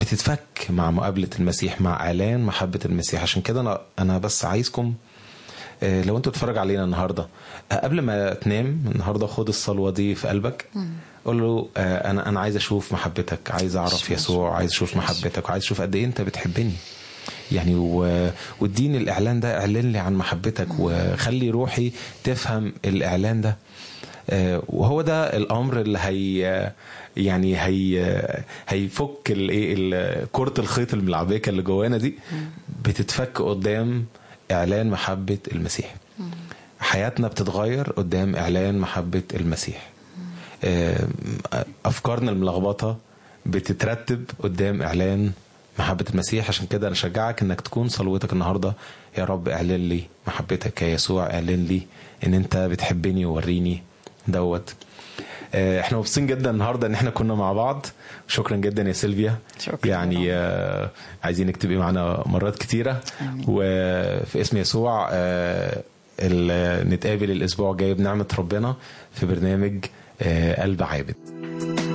بتتفك مع مقابله المسيح مع اعلان محبه المسيح عشان كده انا انا بس عايزكم آه، لو انت بتتفرج علينا النهارده آه، قبل ما تنام النهارده خد الصلوه دي في قلبك قول له آه، انا انا عايز اشوف محبتك عايز اعرف يسوع عايز اشوف محبتك وعايز اشوف قد ايه انت بتحبني يعني و... واديني الاعلان ده اعلن لي عن محبتك وخلي روحي تفهم الاعلان ده آه، وهو ده الامر اللي هي يعني هي هيفك الايه ال- كره الخيط الملعبكه اللي جوانا دي بتتفك قدام اعلان محبه المسيح حياتنا بتتغير قدام اعلان محبه المسيح آه، افكارنا الملخبطه بتترتب قدام اعلان محبة المسيح عشان كده انا اشجعك انك تكون صلوتك النهارده يا رب اعلن لي محبتك يا يسوع اعلن لي ان انت بتحبني ووريني دوت آه، احنا مبسوطين جدا النهارده ان احنا كنا مع بعض شكرا جدا يا سيلفيا شكراً. يعني آه، عايزينك تبقي معنا مرات كتيره آمين. وفي اسم يسوع آه، ال- نتقابل الاسبوع الجاي بنعمه ربنا في برنامج آه، قلب عابد